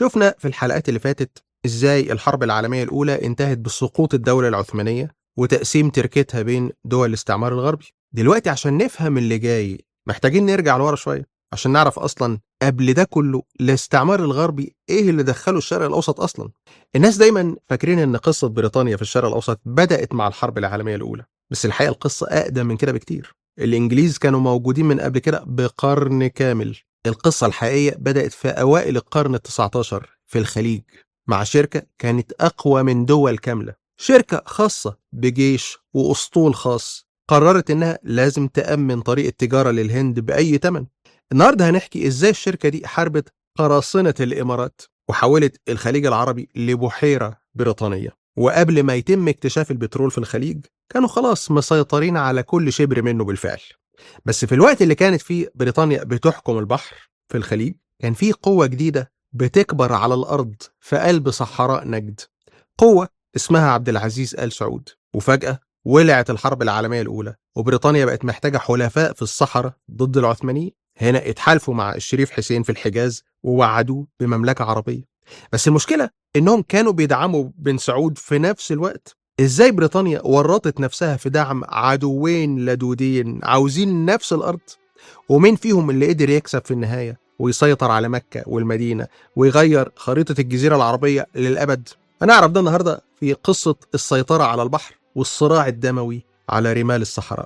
شفنا في الحلقات اللي فاتت ازاي الحرب العالمية الأولى انتهت بسقوط الدولة العثمانية وتقسيم تركتها بين دول الاستعمار الغربي دلوقتي عشان نفهم اللي جاي محتاجين نرجع لورا شوية عشان نعرف أصلا قبل ده كله الاستعمار الغربي ايه اللي دخله الشرق الأوسط أصلا الناس دايما فاكرين ان قصة بريطانيا في الشرق الأوسط بدأت مع الحرب العالمية الأولى بس الحقيقة القصة أقدم من كده بكتير الإنجليز كانوا موجودين من قبل كده بقرن كامل القصة الحقيقية بدأت في أوائل القرن ال19 في الخليج مع شركة كانت أقوى من دول كاملة شركة خاصة بجيش وأسطول خاص قررت إنها لازم تأمن طريق التجارة للهند بأي تمن النهاردة هنحكي إزاي الشركة دي حاربت قراصنة الإمارات وحولت الخليج العربي لبحيرة بريطانية وقبل ما يتم اكتشاف البترول في الخليج كانوا خلاص مسيطرين على كل شبر منه بالفعل بس في الوقت اللي كانت فيه بريطانيا بتحكم البحر في الخليج كان في قوة جديدة بتكبر على الأرض في قلب صحراء نجد قوة اسمها عبد العزيز آل سعود وفجأة ولعت الحرب العالمية الأولى وبريطانيا بقت محتاجة حلفاء في الصحراء ضد العثمانيين هنا اتحالفوا مع الشريف حسين في الحجاز ووعدوه بمملكة عربية بس المشكلة إنهم كانوا بيدعموا بن سعود في نفس الوقت إزاي بريطانيا ورطت نفسها في دعم عدوين لدودين عاوزين نفس الأرض ومين فيهم اللي قدر يكسب في النهاية ويسيطر على مكة والمدينة ويغير خريطة الجزيرة العربية للأبد هنعرف ده النهاردة في قصة السيطرة على البحر والصراع الدموي على رمال الصحراء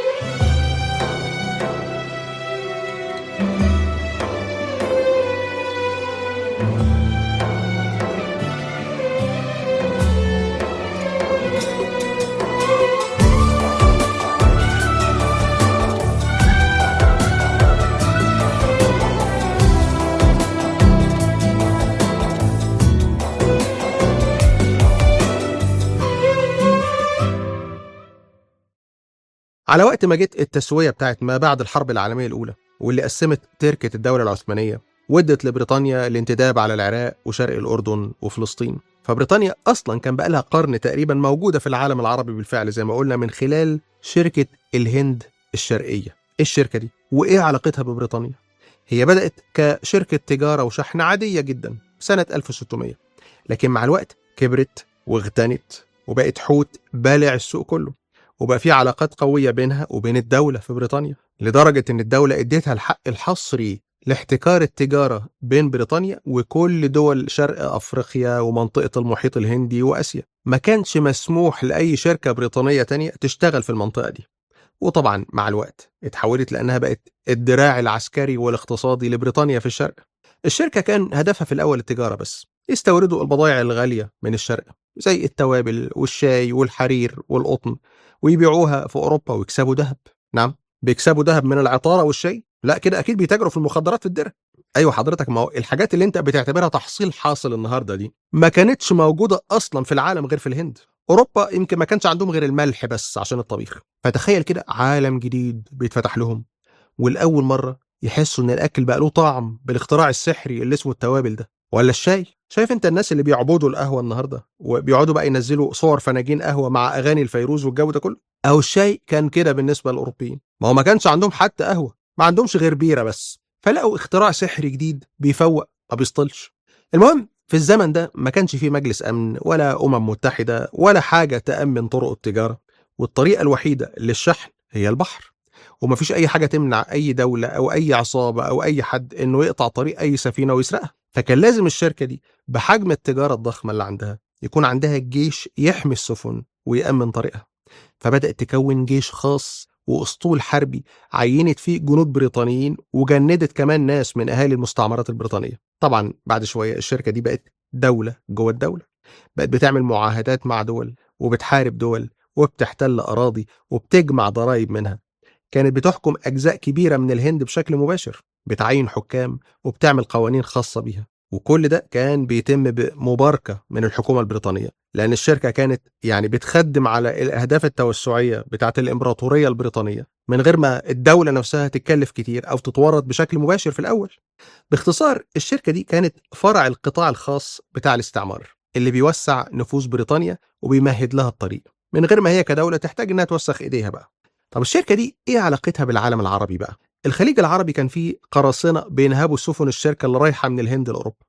على وقت ما جت التسوية بتاعت ما بعد الحرب العالمية الأولى واللي قسمت تركة الدولة العثمانية وادت لبريطانيا الانتداب على العراق وشرق الأردن وفلسطين فبريطانيا أصلا كان بقالها قرن تقريبا موجودة في العالم العربي بالفعل زي ما قلنا من خلال شركة الهند الشرقية إيه الشركة دي؟ وإيه علاقتها ببريطانيا؟ هي بدأت كشركة تجارة وشحن عادية جدا سنة 1600 لكن مع الوقت كبرت واغتنت وبقت حوت بالع السوق كله وبقى في علاقات قوية بينها وبين الدولة في بريطانيا لدرجة إن الدولة اديتها الحق الحصري لاحتكار التجارة بين بريطانيا وكل دول شرق أفريقيا ومنطقة المحيط الهندي وآسيا ما كانش مسموح لأي شركة بريطانية تانية تشتغل في المنطقة دي وطبعا مع الوقت اتحولت لأنها بقت الدراع العسكري والاقتصادي لبريطانيا في الشرق الشركة كان هدفها في الأول التجارة بس يستوردوا البضائع الغالية من الشرق زي التوابل والشاي والحرير والقطن ويبيعوها في اوروبا ويكسبوا ذهب نعم بيكسبوا ذهب من العطاره والشاي لا كده اكيد بيتاجروا في المخدرات في الدره ايوه حضرتك ما هو الحاجات اللي انت بتعتبرها تحصيل حاصل النهارده دي ما كانتش موجوده اصلا في العالم غير في الهند اوروبا يمكن ما كانش عندهم غير الملح بس عشان الطبيخ فتخيل كده عالم جديد بيتفتح لهم والاول مره يحسوا ان الاكل بقى له طعم بالاختراع السحري اللي اسمه التوابل ده ولا الشاي شايف انت الناس اللي بيعبدوا القهوه النهارده وبيقعدوا بقى ينزلوا صور فناجين قهوه مع اغاني الفيروز والجو ده كله او الشاي كان كده بالنسبه للاوروبيين ما هو ما كانش عندهم حتى قهوه ما عندهمش غير بيره بس فلقوا اختراع سحري جديد بيفوق ما بيسطلش المهم في الزمن ده ما كانش فيه مجلس امن ولا امم متحده ولا حاجه تامن طرق التجاره والطريقه الوحيده للشحن هي البحر ومفيش اي حاجه تمنع اي دوله او اي عصابه او اي حد انه يقطع طريق اي سفينه ويسرقها فكان لازم الشركه دي بحجم التجاره الضخمه اللي عندها يكون عندها جيش يحمي السفن ويأمن طريقها فبدأت تكون جيش خاص واسطول حربي عينت فيه جنود بريطانيين وجندت كمان ناس من اهالي المستعمرات البريطانيه طبعا بعد شويه الشركه دي بقت دوله جوه الدوله بقت بتعمل معاهدات مع دول وبتحارب دول وبتحتل اراضي وبتجمع ضرائب منها كانت بتحكم اجزاء كبيره من الهند بشكل مباشر بتعين حكام وبتعمل قوانين خاصه بيها وكل ده كان بيتم بمباركه من الحكومه البريطانيه لان الشركه كانت يعني بتخدم على الاهداف التوسعيه بتاعه الامبراطوريه البريطانيه من غير ما الدوله نفسها تتكلف كتير او تتورط بشكل مباشر في الاول باختصار الشركه دي كانت فرع القطاع الخاص بتاع الاستعمار اللي بيوسع نفوذ بريطانيا وبيمهد لها الطريق من غير ما هي كدوله تحتاج انها توسخ ايديها بقى طب الشركه دي ايه علاقتها بالعالم العربي بقى الخليج العربي كان فيه قراصنه بينهبوا سفن الشركه اللي رايحه من الهند لاوروبا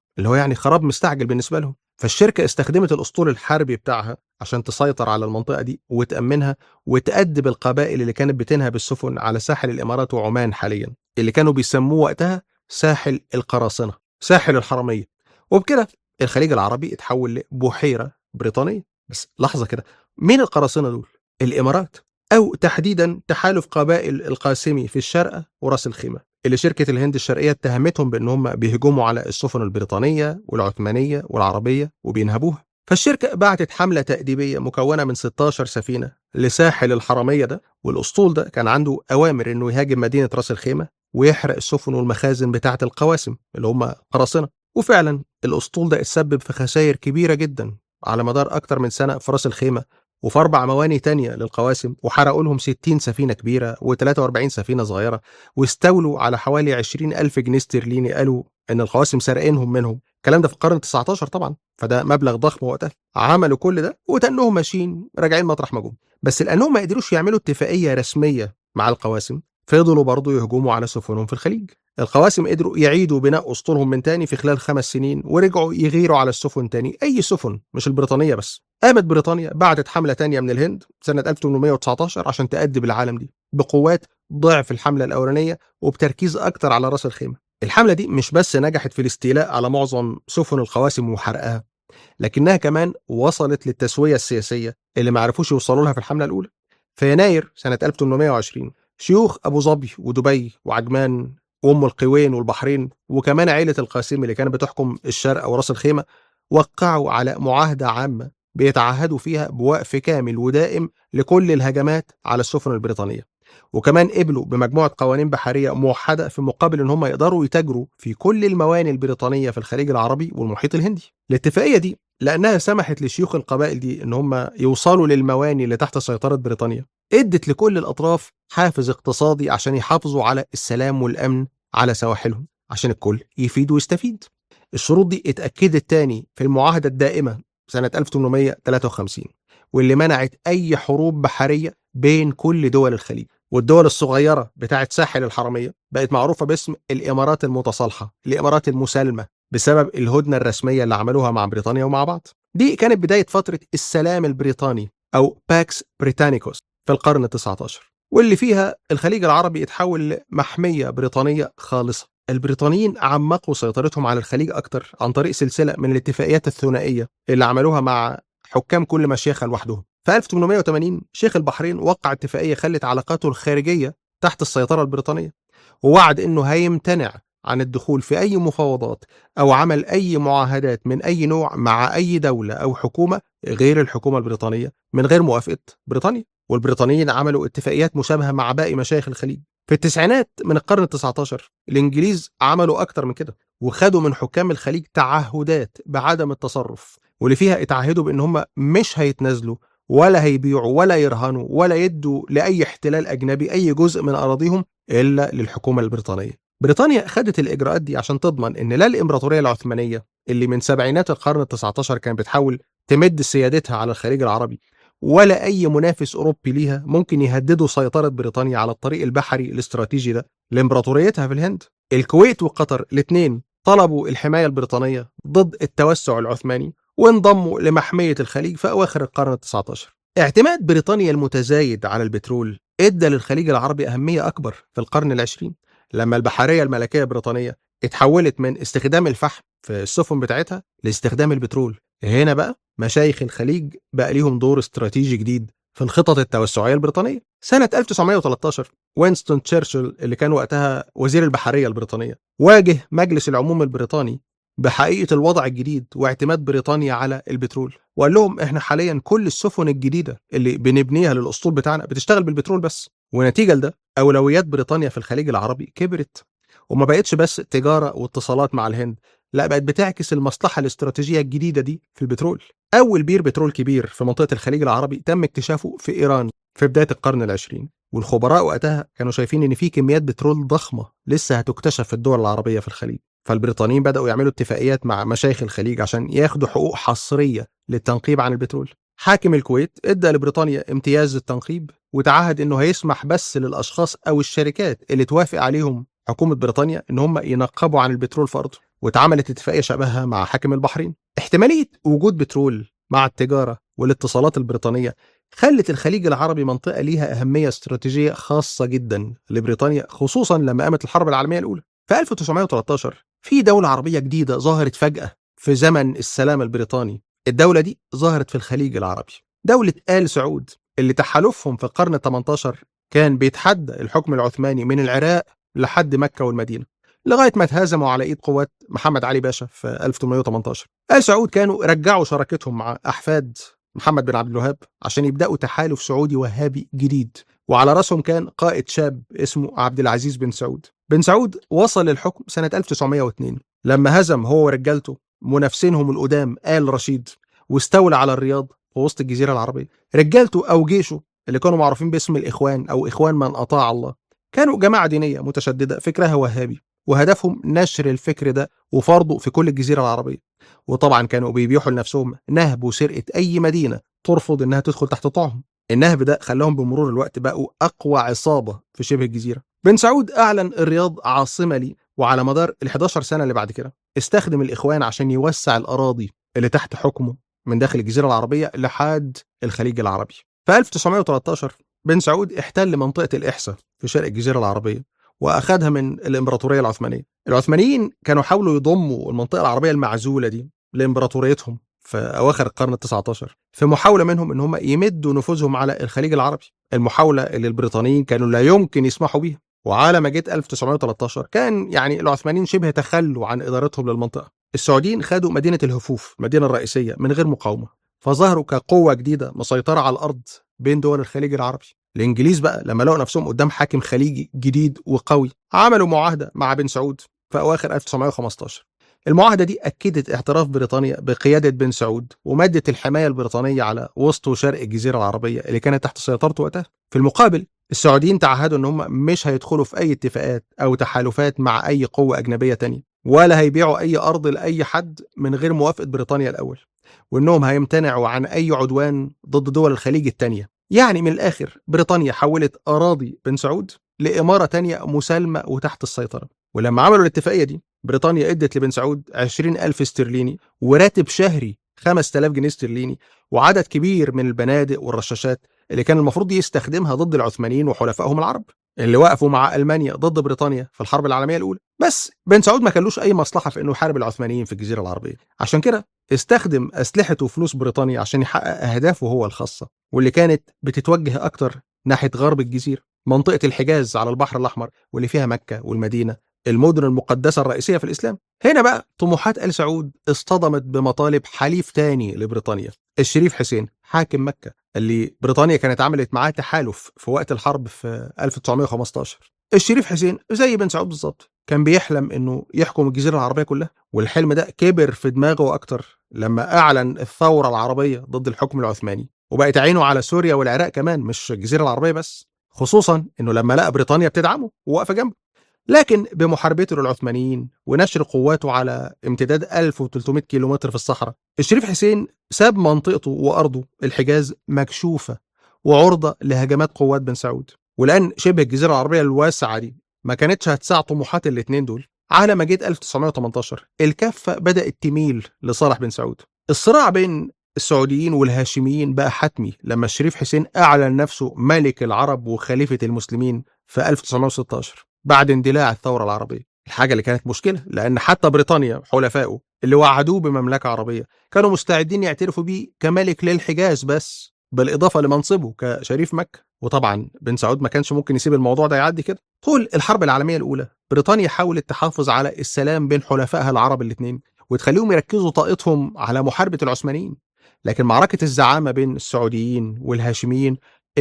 اللي هو يعني خراب مستعجل بالنسبه لهم فالشركه استخدمت الاسطول الحربي بتاعها عشان تسيطر على المنطقه دي وتامنها وتأدب القبائل اللي كانت بتنهب السفن على ساحل الامارات وعمان حاليا اللي كانوا بيسموه وقتها ساحل القراصنه ساحل الحرميه وبكده الخليج العربي اتحول لبحيره بريطانيه بس لحظه كده مين القراصنه دول الامارات او تحديدا تحالف قبائل القاسمي في الشارقه وراس الخيمه اللي شركه الهند الشرقيه اتهمتهم بان هم بيهجموا على السفن البريطانيه والعثمانيه والعربيه وبينهبوها فالشركه بعتت حمله تاديبيه مكونه من 16 سفينه لساحل الحرميه ده والاسطول ده كان عنده اوامر انه يهاجم مدينه راس الخيمه ويحرق السفن والمخازن بتاعه القواسم اللي هم قراصنه وفعلا الاسطول ده اتسبب في خسائر كبيره جدا على مدار اكتر من سنه في راس الخيمه وفي اربع مواني تانية للقواسم وحرقوا لهم 60 سفينه كبيره و43 سفينه صغيره واستولوا على حوالي 20 الف جنيه استرليني قالوا ان القواسم سارقينهم منهم الكلام ده في القرن 19 طبعا فده مبلغ ضخم وقتها عملوا كل ده وتنهم ماشيين راجعين مطرح ما جم بس لانهم ما قدروش يعملوا اتفاقيه رسميه مع القواسم فضلوا برضه يهجموا على سفنهم في الخليج القواسم قدروا يعيدوا بناء اسطولهم من تاني في خلال خمس سنين ورجعوا يغيروا على السفن تاني اي سفن مش البريطانيه بس قامت بريطانيا بعتت حمله تانية من الهند سنه 1819 عشان تأدب العالم دي بقوات ضعف الحمله الاولانيه وبتركيز اكتر على راس الخيمه الحمله دي مش بس نجحت في الاستيلاء على معظم سفن القواسم وحرقها لكنها كمان وصلت للتسويه السياسيه اللي ما عرفوش يوصلوا لها في الحمله الاولى في يناير سنه 1820 شيوخ ابو ظبي ودبي وعجمان وام القوين والبحرين وكمان عيله القاسم اللي كانت بتحكم الشرق وراس الخيمه وقعوا على معاهده عامه بيتعهدوا فيها بوقف كامل ودائم لكل الهجمات على السفن البريطانيه وكمان قبلوا بمجموعه قوانين بحريه موحده في مقابل ان هم يقدروا يتاجروا في كل الموانئ البريطانيه في الخليج العربي والمحيط الهندي الاتفاقيه دي لانها سمحت لشيوخ القبائل دي ان هم يوصلوا للمواني اللي تحت سيطره بريطانيا ادت لكل الاطراف حافز اقتصادي عشان يحافظوا على السلام والامن على سواحلهم عشان الكل يفيد ويستفيد الشروط دي اتاكدت تاني في المعاهده الدائمه سنه 1853 واللي منعت اي حروب بحريه بين كل دول الخليج والدول الصغيره بتاعت ساحل الحرميه بقت معروفه باسم الامارات المتصالحه الامارات المسالمه بسبب الهدنه الرسميه اللي عملوها مع بريطانيا ومع بعض دي كانت بدايه فتره السلام البريطاني او باكس بريتانيكوس في القرن ال19 واللي فيها الخليج العربي اتحول لمحميه بريطانيه خالصه البريطانيين عمقوا سيطرتهم على الخليج اكتر عن طريق سلسله من الاتفاقيات الثنائيه اللي عملوها مع حكام كل مشيخه لوحدهم في 1880 شيخ البحرين وقع اتفاقيه خلت علاقاته الخارجيه تحت السيطره البريطانيه ووعد انه هيمتنع عن الدخول في اي مفاوضات او عمل اي معاهدات من اي نوع مع اي دوله او حكومه غير الحكومه البريطانيه من غير موافقه بريطانيا والبريطانيين عملوا اتفاقيات مشابهه مع باقي مشايخ الخليج في التسعينات من القرن ال19 الانجليز عملوا اكتر من كده وخدوا من حكام الخليج تعهدات بعدم التصرف واللي فيها اتعهدوا بان هم مش هيتنازلوا ولا هيبيعوا ولا يرهنوا ولا يدوا لاي احتلال اجنبي اي جزء من اراضيهم الا للحكومه البريطانيه. بريطانيا خدت الاجراءات دي عشان تضمن ان لا الامبراطوريه العثمانيه اللي من سبعينات القرن ال19 كانت بتحاول تمد سيادتها على الخليج العربي ولا اي منافس اوروبي ليها ممكن يهددوا سيطره بريطانيا على الطريق البحري الاستراتيجي ده لامبراطوريتها في الهند. الكويت وقطر الاثنين طلبوا الحمايه البريطانيه ضد التوسع العثماني وانضموا لمحمية الخليج في أواخر القرن ال19 اعتماد بريطانيا المتزايد على البترول ادى للخليج العربي أهمية أكبر في القرن العشرين لما البحرية الملكية البريطانية اتحولت من استخدام الفحم في السفن بتاعتها لاستخدام البترول هنا بقى مشايخ الخليج بقى ليهم دور استراتيجي جديد في الخطط التوسعية البريطانية سنة 1913 وينستون تشرشل اللي كان وقتها وزير البحرية البريطانية واجه مجلس العموم البريطاني بحقيقة الوضع الجديد واعتماد بريطانيا على البترول وقال لهم احنا حاليا كل السفن الجديدة اللي بنبنيها للأسطول بتاعنا بتشتغل بالبترول بس ونتيجة لده أولويات بريطانيا في الخليج العربي كبرت وما بقتش بس تجارة واتصالات مع الهند لا بقت بتعكس المصلحة الاستراتيجية الجديدة دي في البترول أول بير بترول كبير في منطقة الخليج العربي تم اكتشافه في إيران في بداية القرن العشرين والخبراء وقتها كانوا شايفين إن في كميات بترول ضخمة لسه هتكتشف في الدول العربية في الخليج فالبريطانيين بدأوا يعملوا اتفاقيات مع مشايخ الخليج عشان ياخدوا حقوق حصرية للتنقيب عن البترول حاكم الكويت ادى لبريطانيا امتياز التنقيب وتعهد انه هيسمح بس للاشخاص او الشركات اللي توافق عليهم حكومه بريطانيا ان هم ينقبوا عن البترول في ارضه واتعملت اتفاقية شبهها مع حاكم البحرين احتمالية وجود بترول مع التجارة والاتصالات البريطانية خلت الخليج العربي منطقة ليها أهمية استراتيجية خاصة جدا لبريطانيا خصوصا لما قامت الحرب العالمية الأولى في 1913 في دولة عربية جديدة ظهرت فجأة في زمن السلام البريطاني الدولة دي ظهرت في الخليج العربي دولة آل سعود اللي تحالفهم في القرن ال 18 كان بيتحدى الحكم العثماني من العراق لحد مكة والمدينة لغاية ما اتهزموا على إيد قوات محمد علي باشا في 1818 آل سعود كانوا رجعوا شراكتهم مع أحفاد محمد بن عبد الوهاب عشان يبدأوا تحالف سعودي وهابي جديد وعلى راسهم كان قائد شاب اسمه عبد العزيز بن سعود بن سعود وصل للحكم سنة 1902 لما هزم هو ورجالته منافسينهم القدام آل رشيد واستولى على الرياض ووسط الجزيرة العربية رجالته أو جيشه اللي كانوا معروفين باسم الإخوان أو إخوان من أطاع الله كانوا جماعة دينية متشددة فكرها وهابي وهدفهم نشر الفكر ده وفرضه في كل الجزيرة العربية وطبعا كانوا بيبيحوا لنفسهم نهب وسرقة أي مدينة ترفض إنها تدخل تحت طاعهم النهب ده خلاهم بمرور الوقت بقوا أقوى عصابة في شبه الجزيرة بن سعود أعلن الرياض عاصمة لي وعلى مدار ال 11 سنة اللي بعد كده استخدم الإخوان عشان يوسع الأراضي اللي تحت حكمه من داخل الجزيرة العربية لحد الخليج العربي في 1913 بن سعود احتل منطقة الإحساء في شرق الجزيرة العربية وأخذها من الإمبراطورية العثمانية العثمانيين كانوا حاولوا يضموا المنطقة العربية المعزولة دي لإمبراطوريتهم في أواخر القرن ال 19 في محاولة منهم إن هم يمدوا نفوذهم على الخليج العربي المحاولة اللي البريطانيين كانوا لا يمكن يسمحوا بيها وعلى ما جيت 1913 كان يعني العثمانيين شبه تخلوا عن إدارتهم للمنطقة السعوديين خدوا مدينة الهفوف المدينة الرئيسية من غير مقاومة فظهروا كقوة جديدة مسيطرة على الأرض بين دول الخليج العربي الإنجليز بقى لما لقوا نفسهم قدام حاكم خليجي جديد وقوي عملوا معاهدة مع بن سعود في أواخر 1915 المعاهدة دي أكدت اعتراف بريطانيا بقيادة بن سعود ومدت الحماية البريطانية على وسط وشرق الجزيرة العربية اللي كانت تحت سيطرته وقتها في المقابل السعوديين تعهدوا ان هم مش هيدخلوا في اي اتفاقات او تحالفات مع اي قوة اجنبية تانية ولا هيبيعوا اي ارض لاي حد من غير موافقة بريطانيا الاول وانهم هيمتنعوا عن اي عدوان ضد دول الخليج التانية يعني من الاخر بريطانيا حولت اراضي بن سعود لامارة تانية مسالمة وتحت السيطرة ولما عملوا الاتفاقية دي بريطانيا ادت لبن سعود 20 ألف استرليني وراتب شهري 5000 جنيه استرليني وعدد كبير من البنادق والرشاشات اللي كان المفروض يستخدمها ضد العثمانيين وحلفائهم العرب اللي وقفوا مع المانيا ضد بريطانيا في الحرب العالميه الاولى بس بن سعود ما كانلوش اي مصلحه في انه يحارب العثمانيين في الجزيره العربيه عشان كده استخدم اسلحته وفلوس بريطانيا عشان يحقق اهدافه هو الخاصه واللي كانت بتتوجه اكتر ناحيه غرب الجزيره منطقه الحجاز على البحر الاحمر واللي فيها مكه والمدينه المدن المقدسة الرئيسية في الإسلام هنا بقى طموحات آل سعود اصطدمت بمطالب حليف تاني لبريطانيا الشريف حسين حاكم مكة اللي بريطانيا كانت عملت معاه تحالف في وقت الحرب في 1915 الشريف حسين زي بن سعود بالظبط كان بيحلم انه يحكم الجزيره العربيه كلها والحلم ده كبر في دماغه اكتر لما اعلن الثوره العربيه ضد الحكم العثماني وبقت عينه على سوريا والعراق كمان مش الجزيره العربيه بس خصوصا انه لما لقى بريطانيا بتدعمه وواقفه جنبه لكن بمحاربته للعثمانيين ونشر قواته على امتداد 1300 كيلومتر في الصحراء الشريف حسين ساب منطقته وأرضه الحجاز مكشوفة وعرضة لهجمات قوات بن سعود ولأن شبه الجزيرة العربية الواسعة دي ما كانتش هتساع طموحات الاتنين دول على ما جيت 1918 الكفة بدأت تميل لصالح بن سعود الصراع بين السعوديين والهاشميين بقى حتمي لما الشريف حسين أعلن نفسه ملك العرب وخليفة المسلمين في 1916 بعد اندلاع الثورة العربية الحاجة اللي كانت مشكلة لأن حتى بريطانيا حلفائه اللي وعدوه بمملكة عربية كانوا مستعدين يعترفوا بيه كملك للحجاز بس بالإضافة لمنصبه كشريف مكة وطبعا بن سعود ما كانش ممكن يسيب الموضوع ده يعدي كده طول الحرب العالمية الأولى بريطانيا حاولت تحافظ على السلام بين حلفائها العرب الاثنين وتخليهم يركزوا طاقتهم على محاربة العثمانيين لكن معركة الزعامة بين السعوديين والهاشميين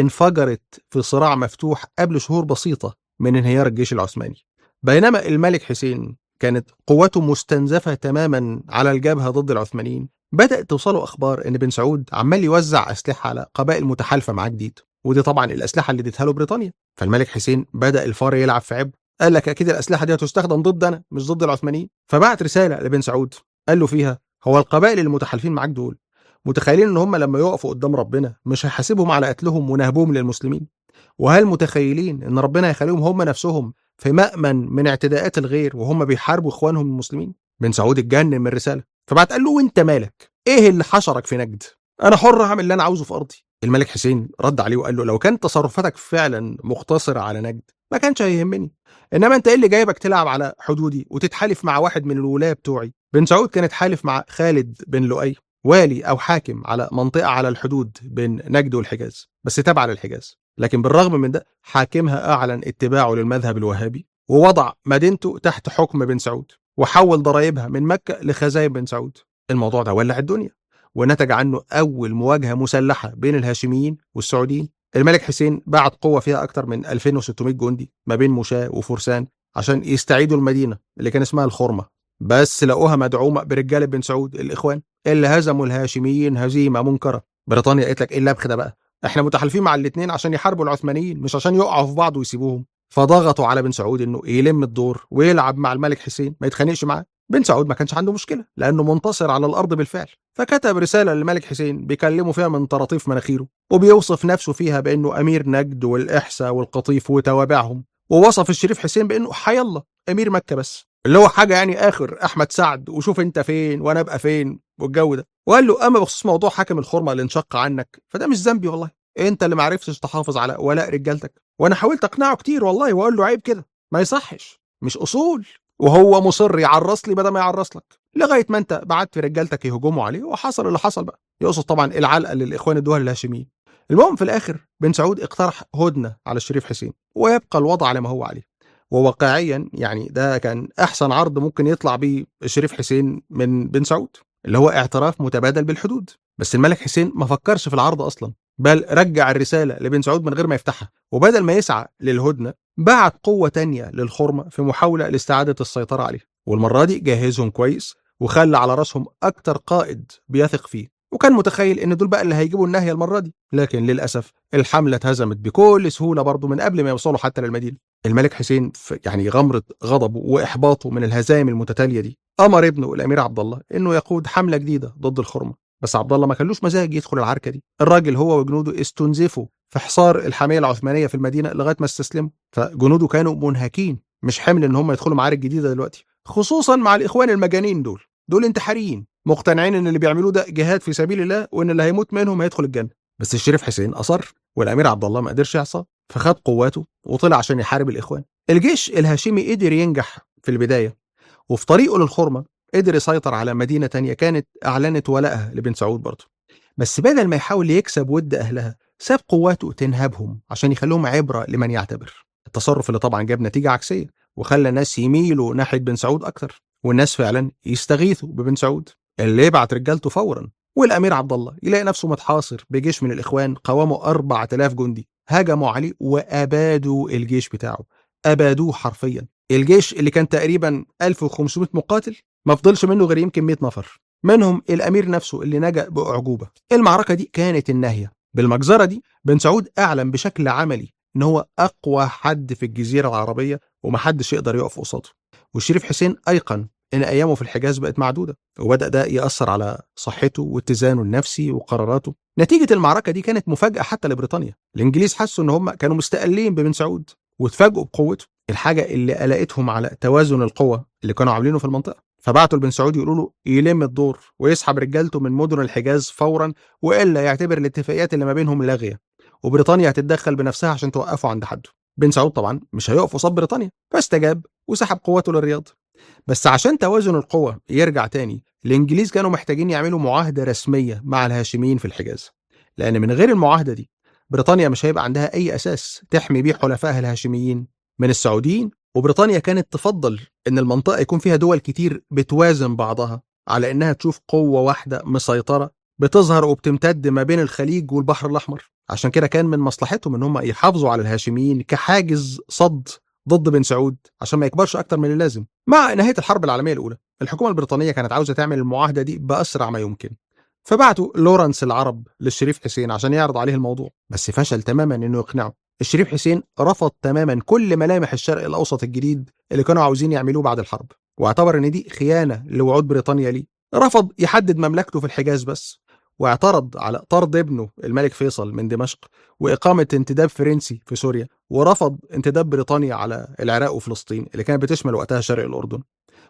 انفجرت في صراع مفتوح قبل شهور بسيطة من انهيار الجيش العثماني بينما الملك حسين كانت قوته مستنزفة تماما على الجبهة ضد العثمانيين بدأت توصله أخبار إن بن سعود عمال يوزع أسلحة على قبائل متحالفة معاه جديد ودي طبعا الأسلحة اللي اديتها له بريطانيا فالملك حسين بدأ الفار يلعب في عبء قال لك أكيد الأسلحة دي هتستخدم ضد أنا مش ضد العثمانيين فبعت رسالة لبن سعود قال له فيها هو القبائل المتحالفين معاك دول متخيلين ان هم لما يقفوا قدام ربنا مش هيحاسبهم على قتلهم ونهبهم للمسلمين وهل متخيلين ان ربنا هيخليهم هم نفسهم في مأمن من اعتداءات الغير وهم بيحاربوا اخوانهم المسلمين بن سعود اتجنن من الرساله فبعت قال له وانت مالك ايه اللي حشرك في نجد انا حر اعمل اللي انا عاوزه في ارضي الملك حسين رد عليه وقال له لو كانت تصرفاتك فعلا مقتصره على نجد ما كانش هيهمني انما انت ايه اللي جايبك تلعب على حدودي وتتحالف مع واحد من الولاة بتوعي بن سعود كان اتحالف مع خالد بن لؤي والي او حاكم على منطقه على الحدود بين نجد والحجاز بس تابعه للحجاز لكن بالرغم من ده حاكمها اعلن اتباعه للمذهب الوهابي ووضع مدينته تحت حكم بن سعود وحول ضرائبها من مكه لخزائن بن سعود الموضوع ده ولع الدنيا ونتج عنه اول مواجهه مسلحه بين الهاشميين والسعوديين الملك حسين بعت قوه فيها اكثر من 2600 جندي ما بين مشاة وفرسان عشان يستعيدوا المدينه اللي كان اسمها الخرمه بس لقوها مدعومه برجاله بن سعود الاخوان اللي هزموا الهاشميين هزيمه منكره بريطانيا قالت لك ايه اللبخ ده بقى احنا متحالفين مع الاثنين عشان يحاربوا العثمانيين مش عشان يقعوا في بعض ويسيبوهم فضغطوا على بن سعود انه يلم الدور ويلعب مع الملك حسين ما يتخانقش معاه بن سعود ما كانش عنده مشكله لانه منتصر على الارض بالفعل فكتب رساله للملك حسين بيكلمه فيها من طراطيف مناخيره وبيوصف نفسه فيها بانه امير نجد والاحساء والقطيف وتوابعهم ووصف الشريف حسين بانه حي الله امير مكه بس اللي هو حاجه يعني اخر احمد سعد وشوف انت فين وانا ابقى فين والجو ده وقال له اما بخصوص موضوع حاكم الخرمه اللي انشق عنك فده مش ذنبي والله انت اللي ما عرفتش تحافظ على ولاء رجالتك وانا حاولت اقنعه كتير والله واقول له عيب كده ما يصحش مش اصول وهو مصر يعرس لي بدل ما يعرس لك لغايه ما انت بعت في رجالتك يهجموا عليه وحصل اللي حصل بقى يقصد طبعا العلقه للاخوان الدول الهاشميين المهم في الاخر بن سعود اقترح هدنه على الشريف حسين ويبقى الوضع على ما هو عليه وواقعيا يعني ده كان احسن عرض ممكن يطلع بيه الشريف حسين من بن سعود اللي هو اعتراف متبادل بالحدود بس الملك حسين ما فكرش في العرض اصلا بل رجع الرساله لبن سعود من غير ما يفتحها وبدل ما يسعى للهدنه بعت قوه تانية للخرمه في محاوله لاستعاده السيطره عليه والمره دي جهزهم كويس وخلى على راسهم اكتر قائد بيثق فيه وكان متخيل ان دول بقى اللي هيجيبوا النهيه المره دي لكن للاسف الحمله اتهزمت بكل سهوله برضه من قبل ما يوصلوا حتى للمدينه الملك حسين في يعني غمره غضبه واحباطه من الهزائم المتتاليه دي امر ابنه الامير عبد الله انه يقود حمله جديده ضد الخرمه بس عبد الله ما كانلوش مزاج يدخل العركه دي الراجل هو وجنوده استنزفوا في حصار الحاميه العثمانيه في المدينه لغايه ما استسلموا فجنوده كانوا منهكين مش حمل ان هم يدخلوا معارك جديده دلوقتي خصوصا مع الاخوان المجانين دول دول انتحاريين مقتنعين ان اللي بيعملوه ده جهاد في سبيل الله وان اللي هيموت منهم هيدخل الجنه بس الشريف حسين اصر والامير عبد الله ما قدرش يعصى فخد قواته وطلع عشان يحارب الاخوان الجيش الهاشمي قدر ينجح في البدايه وفي طريقه للخرمه قدر يسيطر على مدينه تانية كانت اعلنت ولائها لبن سعود برضه بس بدل ما يحاول يكسب ود اهلها ساب قواته تنهبهم عشان يخلوهم عبره لمن يعتبر التصرف اللي طبعا جاب نتيجه عكسيه وخلى الناس يميلوا ناحيه بن سعود اكتر والناس فعلا يستغيثوا ببن سعود اللي يبعت رجالته فورا والامير عبد الله يلاقي نفسه متحاصر بجيش من الاخوان قوامه 4000 جندي هجموا عليه وابادوا الجيش بتاعه ابادوه حرفيا الجيش اللي كان تقريبا 1500 مقاتل ما فضلش منه غير يمكن 100 نفر منهم الامير نفسه اللي نجا باعجوبه المعركه دي كانت الناهيه بالمجزره دي بن سعود اعلن بشكل عملي ان هو اقوى حد في الجزيره العربيه ومحدش يقدر يقف قصاده والشريف حسين ايقن ان ايامه في الحجاز بقت معدوده وبدا ده ياثر على صحته واتزانه النفسي وقراراته نتيجه المعركه دي كانت مفاجاه حتى لبريطانيا الانجليز حسوا ان هم كانوا مستقلين ببن سعود واتفاجئوا بقوته الحاجه اللي قلقتهم على توازن القوى اللي كانوا عاملينه في المنطقه فبعتوا لبن سعود يقولوا له يلم الدور ويسحب رجالته من مدن الحجاز فورا والا يعتبر الاتفاقيات اللي ما بينهم لاغيه وبريطانيا هتتدخل بنفسها عشان توقفه عند حده بن سعود طبعا مش هيقف قصاد بريطانيا فاستجاب وسحب قواته للرياض بس عشان توازن القوى يرجع تاني الانجليز كانوا محتاجين يعملوا معاهده رسميه مع الهاشميين في الحجاز لان من غير المعاهده دي بريطانيا مش هيبقى عندها اي اساس تحمي بيه حلفائها الهاشميين من السعوديين وبريطانيا كانت تفضل ان المنطقه يكون فيها دول كتير بتوازن بعضها على انها تشوف قوه واحده مسيطره بتظهر وبتمتد ما بين الخليج والبحر الاحمر عشان كده كان من مصلحتهم ان هم يحافظوا على الهاشميين كحاجز صد ضد بن سعود عشان ما يكبرش اكتر من اللازم مع نهايه الحرب العالميه الاولى الحكومه البريطانيه كانت عاوزه تعمل المعاهده دي باسرع ما يمكن فبعتوا لورنس العرب للشريف حسين عشان يعرض عليه الموضوع بس فشل تماما انه يقنعه الشريف حسين رفض تماما كل ملامح الشرق الاوسط الجديد اللي كانوا عاوزين يعملوه بعد الحرب واعتبر ان دي خيانه لوعود بريطانيا ليه رفض يحدد مملكته في الحجاز بس واعترض على طرد ابنه الملك فيصل من دمشق وإقامة انتداب فرنسي في سوريا ورفض انتداب بريطانيا على العراق وفلسطين اللي كانت بتشمل وقتها شرق الأردن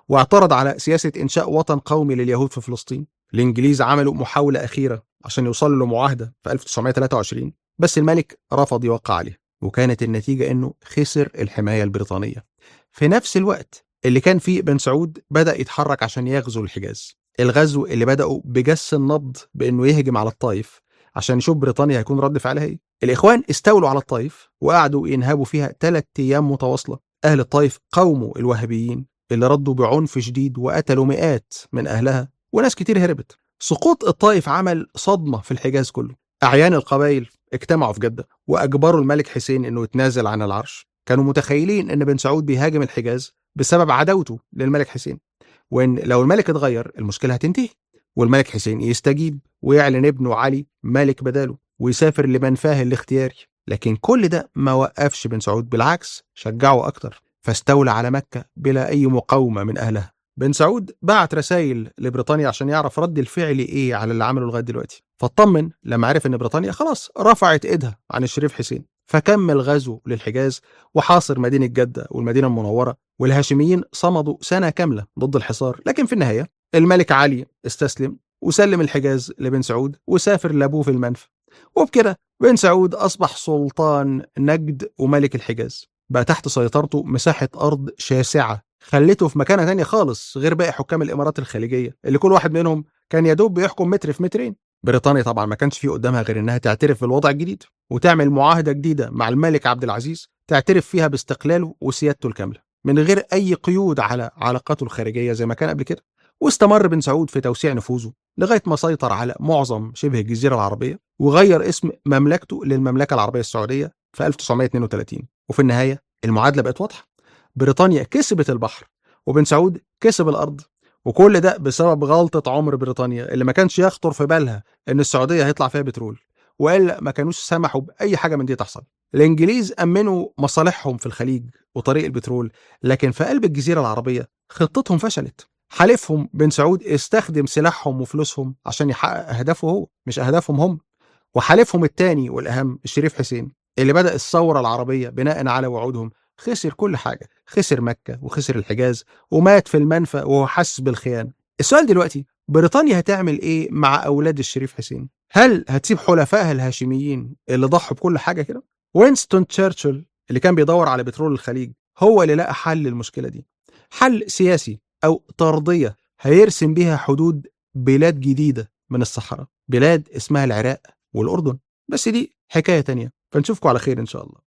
واعترض على سياسة إنشاء وطن قومي لليهود في فلسطين الإنجليز عملوا محاولة أخيرة عشان يوصلوا لمعاهدة في 1923 بس الملك رفض يوقع عليها وكانت النتيجة إنه خسر الحماية البريطانية في نفس الوقت اللي كان فيه بن سعود بدأ يتحرك عشان يغزو الحجاز الغزو اللي بدأوا بجس النبض بإنه يهجم على الطائف عشان يشوف بريطانيا هيكون رد فعلها ايه الإخوان استولوا على الطائف وقعدوا ينهبوا فيها ثلاث أيام متواصلة أهل الطائف قاوموا الوهابيين اللي ردوا بعنف شديد وقتلوا مئات من أهلها وناس كتير هربت سقوط الطائف عمل صدمة في الحجاز كله أعيان القبائل اجتمعوا في جدة وأجبروا الملك حسين إنه يتنازل عن العرش كانوا متخيلين إن بن سعود بيهاجم الحجاز بسبب عداوته للملك حسين وإن لو الملك اتغير المشكلة هتنتهي والملك حسين يستجيب ويعلن ابنه علي ملك بداله ويسافر لمنفاه الاختياري لكن كل ده ما وقفش بن سعود بالعكس شجعه أكتر فاستولى على مكة بلا أي مقاومة من أهلها بن سعود بعت رسائل لبريطانيا عشان يعرف رد الفعل ايه على اللي عمله لغايه دلوقتي فاطمن لما عرف ان بريطانيا خلاص رفعت ايدها عن الشريف حسين فكمل غزو للحجاز وحاصر مدينه جده والمدينه المنوره والهاشميين صمدوا سنه كامله ضد الحصار لكن في النهايه الملك علي استسلم وسلم الحجاز لبن سعود وسافر لابوه في المنفى وبكده بن سعود اصبح سلطان نجد وملك الحجاز بقى تحت سيطرته مساحه ارض شاسعه خلته في مكانه تانية خالص غير باقي حكام الامارات الخليجيه اللي كل واحد منهم كان يدوب بيحكم متر في مترين بريطانيا طبعا ما كانش في قدامها غير انها تعترف بالوضع الجديد وتعمل معاهده جديده مع الملك عبد العزيز تعترف فيها باستقلاله وسيادته الكامله من غير اي قيود على علاقاته الخارجيه زي ما كان قبل كده واستمر بن سعود في توسيع نفوذه لغايه ما سيطر على معظم شبه الجزيره العربيه وغير اسم مملكته للمملكه العربيه السعوديه في 1932 وفي النهايه المعادله بقت واضحه بريطانيا كسبت البحر وبن سعود كسب الارض وكل ده بسبب غلطه عمر بريطانيا اللي ما كانش يخطر في بالها ان السعوديه هيطلع فيها بترول والا ما كانوش سمحوا باي حاجه من دي تحصل الانجليز امنوا مصالحهم في الخليج وطريق البترول لكن في قلب الجزيره العربيه خطتهم فشلت حليفهم بن سعود استخدم سلاحهم وفلوسهم عشان يحقق اهدافه هو مش اهدافهم هم وحليفهم الثاني والاهم الشريف حسين اللي بدا الثوره العربيه بناء على وعودهم خسر كل حاجه خسر مكه وخسر الحجاز ومات في المنفى وهو حس بالخيانه السؤال دلوقتي بريطانيا هتعمل ايه مع اولاد الشريف حسين هل هتسيب حلفائها الهاشميين اللي ضحوا بكل حاجه كده وينستون تشرشل اللي كان بيدور على بترول الخليج هو اللي لقى حل للمشكله دي حل سياسي او طرديه هيرسم بيها حدود بلاد جديده من الصحراء بلاد اسمها العراق والاردن بس دي حكايه تانية فنشوفكم على خير ان شاء الله